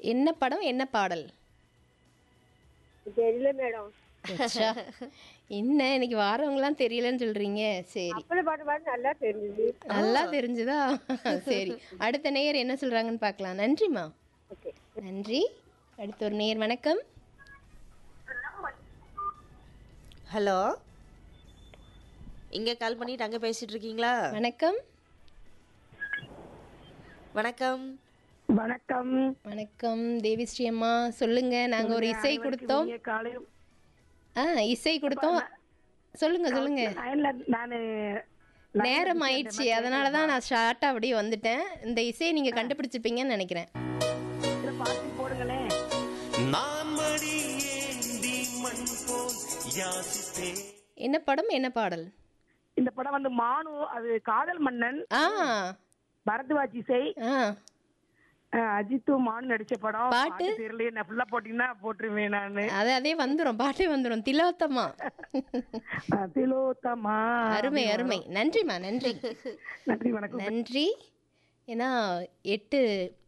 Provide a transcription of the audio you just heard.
என்ன படம் என்ன பாடல் தெரியல மேடம் அச்சா, என்ன இன்னைக்கு வாரவங்களாம் தெரியலன்னு சொல்றீங்க சரி அப்படி பாட்டு பாட்டு நல்லா தெரிஞ்சுது நல்லா தெரிஞ்சுதா சரி அடுத்த நேயர் என்ன சொல்றாங்கன்னு பார்க்கலாம் நன்றிம்மா ஓகே நன்றி அடுத்த ஒரு நேயர் வணக்கம் ஹலோ இங்கே கால் பண்ணிட்டு அங்கே பேசிட்டு இருக்கீங்களா வணக்கம் வணக்கம் வணக்கம் வணக்கம் தேவிஸ்ரீ அம்மா சொல்லுங்க நாங்க ஒரு இசை கொடுத்தோம் இனிய காலை ஆ இசை கொடுத்தோம் சொல்லுங்க சொல்லுங்க லைன்ல நானு நேரம் ஆயிடுச்சு அதனால தான் நான் ஷார்ட்டாக அப்படியே வந்துட்டேன் இந்த இசையை நீங்க கண்டுபிடிச்சிருப்பீங்கன்னு நினைக்கிறேன் இதுல பாட்டு போடுங்களேன் நான் மடி ஏந்தி மண் போல் யாசித்தேன் என்ன படம் என்ன பாடல் இந்த படம் வந்து மானு அது காதல் மன்னன் ஆ பரத்வாஜ் இசை ஆ அஹ், அஜித்தும் மானு நடிச்ச படம் பாட்டு? தெரியலையே நான் ஃபுல்லா போட்டீங்கன்னா போட்டுருவேன் நானு அது அதே வந்துடும் பாட்டே வந்துடும் திலோத்தமா அஹ், திலோத்தமா அருமை அருமை நன்றிம்மா நன்றி நன்றி வணக்கம் நன்றி ஏன்னா எட்டு